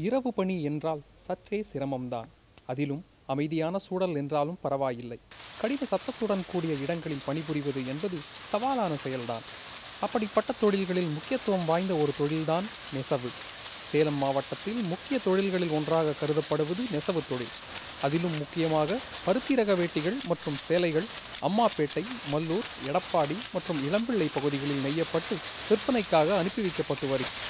இரவு பணி என்றால் சற்றே சிரமம்தான் அதிலும் அமைதியான சூழல் என்றாலும் பரவாயில்லை கடின சத்தத்துடன் கூடிய இடங்களில் பணிபுரிவது என்பது சவாலான செயல்தான் அப்படிப்பட்ட தொழில்களில் முக்கியத்துவம் வாய்ந்த ஒரு தொழில்தான் நெசவு சேலம் மாவட்டத்தில் முக்கிய தொழில்களில் ஒன்றாக கருதப்படுவது நெசவு தொழில் அதிலும் முக்கியமாக பருத்தி ரக வேட்டிகள் மற்றும் சேலைகள் அம்மாப்பேட்டை மல்லூர் எடப்பாடி மற்றும் இளம்பிள்ளை பகுதிகளில் நெய்யப்பட்டு விற்பனைக்காக அனுப்பி வைக்கப்பட்டு வருகிறது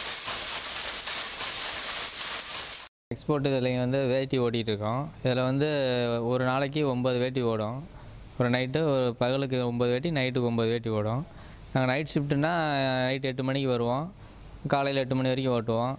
எக்ஸ்போர்ட் இதில் வந்து வேட்டி ஓட்டிகிட்டு இருக்கோம் இதில் வந்து ஒரு நாளைக்கு ஒம்பது வேட்டி ஓடும் ஒரு நைட்டு ஒரு பகலுக்கு ஒம்பது வேட்டி நைட்டுக்கு ஒம்பது வேட்டி ஓடும் நாங்கள் நைட் ஷிஃப்ட்டுனா நைட் எட்டு மணிக்கு வருவோம் காலையில் எட்டு மணி வரைக்கும் ஓட்டுவோம்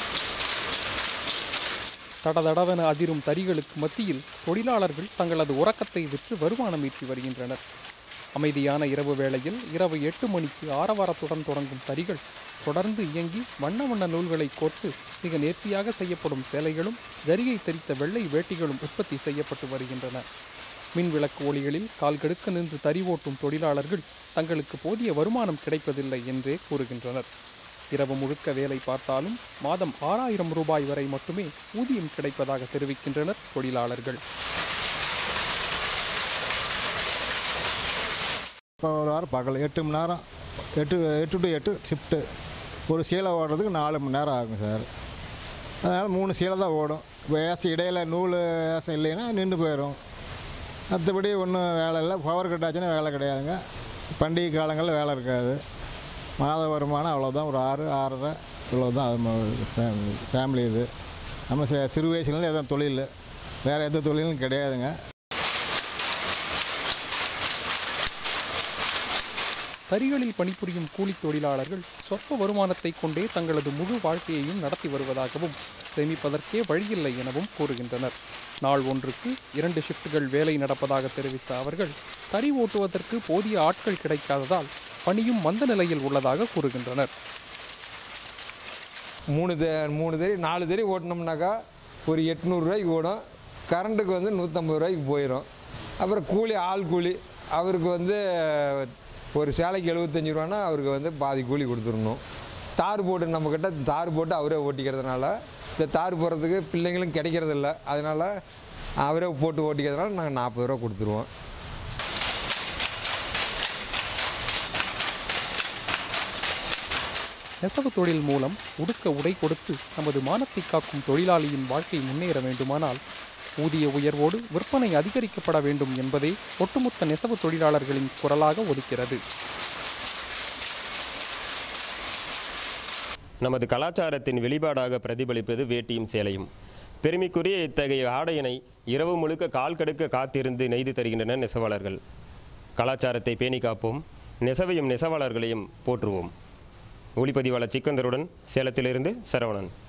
தடதடவென அதிரும் தறிகளுக்கு மத்தியில் தொழிலாளர்கள் தங்களது உறக்கத்தை விற்று வருமானம் ஈட்டி வருகின்றனர் அமைதியான இரவு வேளையில் இரவு எட்டு மணிக்கு ஆரவாரத்துடன் தொடங்கும் தறிகள் தொடர்ந்து இயங்கி வண்ண வண்ண நூல்களை கோர்த்து மிக நேர்த்தியாக செய்யப்படும் சேலைகளும் ஜரிகை தெரித்த வெள்ளை வேட்டிகளும் உற்பத்தி செய்யப்பட்டு வருகின்றன மின் விளக்கு ஒளிகளில் கால் கெடுக்க நின்று தறி ஓட்டும் தொழிலாளர்கள் தங்களுக்கு போதிய வருமானம் கிடைப்பதில்லை என்றே கூறுகின்றனர் இரவு முழுக்க வேலை பார்த்தாலும் மாதம் ஆறாயிரம் ரூபாய் வரை மட்டுமே ஊதியம் கிடைப்பதாக தெரிவிக்கின்றனர் தொழிலாளர்கள் இப்போ ஒரு வாரம் பகல் எட்டு மணி நேரம் எட்டு எட்டு டு எட்டு ஷிஃப்ட்டு ஒரு சீலை ஓடுறதுக்கு நாலு மணி நேரம் ஆகும் சார் அதனால் மூணு சீலை தான் ஓடும் வேசம் இடையில நூல் வேசம் இல்லைன்னா நின்று போயிடும் மற்றபடி ஒன்றும் வேலை இல்லை பவர் கட் ஆச்சுன்னா வேலை கிடையாதுங்க பண்டிகை காலங்களில் வேலை இருக்காது மாத வருமானம் அவ்வளோதான் ஒரு ஆறு ஆறரை இவ்வளோ தான் ஃபேமிலி ஃபேமிலி இது நம்ம சி- சிறு வயசுலேருந்து எதுவும் தொழில் வேறு எந்த தொழிலும் கிடையாதுங்க தறிகளில் பணிபுரியும் கூலித் தொழிலாளர்கள் சொற்ப வருமானத்தை கொண்டே தங்களது முழு வாழ்க்கையையும் நடத்தி வருவதாகவும் சேமிப்பதற்கே வழியில்லை எனவும் கூறுகின்றனர் நாள் ஒன்றுக்கு இரண்டு ஷிஃப்ட்டுகள் வேலை நடப்பதாக தெரிவித்த அவர்கள் தறி ஓட்டுவதற்கு போதிய ஆட்கள் கிடைக்காததால் பணியும் மந்த நிலையில் உள்ளதாக கூறுகின்றனர் மூணு தே மூணு தெரி நாலு தெரி ஓட்டினோம்னாக்கா ஒரு எட்நூறுரூவாய்க்கு ஓடும் கரண்ட்டுக்கு வந்து நூற்றம்பது ரூபாய்க்கு போயிடும் அப்புறம் கூலி ஆள் கூலி அவருக்கு வந்து ஒரு சேலைக்கு எழுபத்தஞ்சி ரூபான்னா அவருக்கு வந்து பாதி கூலி கொடுத்துடணும் தார் போட்டு நம்மக்கிட்ட தார் போட்டு அவரே ஓட்டிக்கிறதுனால இந்த தார் போடுறதுக்கு பிள்ளைங்களும் கிடைக்கிறதில்ல அதனால் அவரே போட்டு ஓட்டிக்கிறதுனால நாங்கள் நாற்பது ரூபா கொடுத்துருவோம் நெசவு தொழில் மூலம் உடுக்க உடை கொடுத்து நமது மானத்தை காக்கும் தொழிலாளியின் வாழ்க்கை முன்னேற வேண்டுமானால் ஊதிய உயர்வோடு விற்பனை அதிகரிக்கப்பட வேண்டும் என்பதே ஒட்டுமொத்த நெசவு தொழிலாளர்களின் குரலாக ஒலிக்கிறது நமது கலாச்சாரத்தின் வெளிப்பாடாக பிரதிபலிப்பது வேட்டியும் சேலையும் பெருமைக்குரிய இத்தகைய ஆடையினை இரவு முழுக்க கால் கடுக்க காத்திருந்து நெய்து தருகின்றனர் நெசவாளர்கள் கலாச்சாரத்தை பேணி காப்போம் நெசவையும் நெசவாளர்களையும் போற்றுவோம் ஒளிப்பதிவாளர் சிக்கந்தருடன் சேலத்திலிருந்து சரவணன்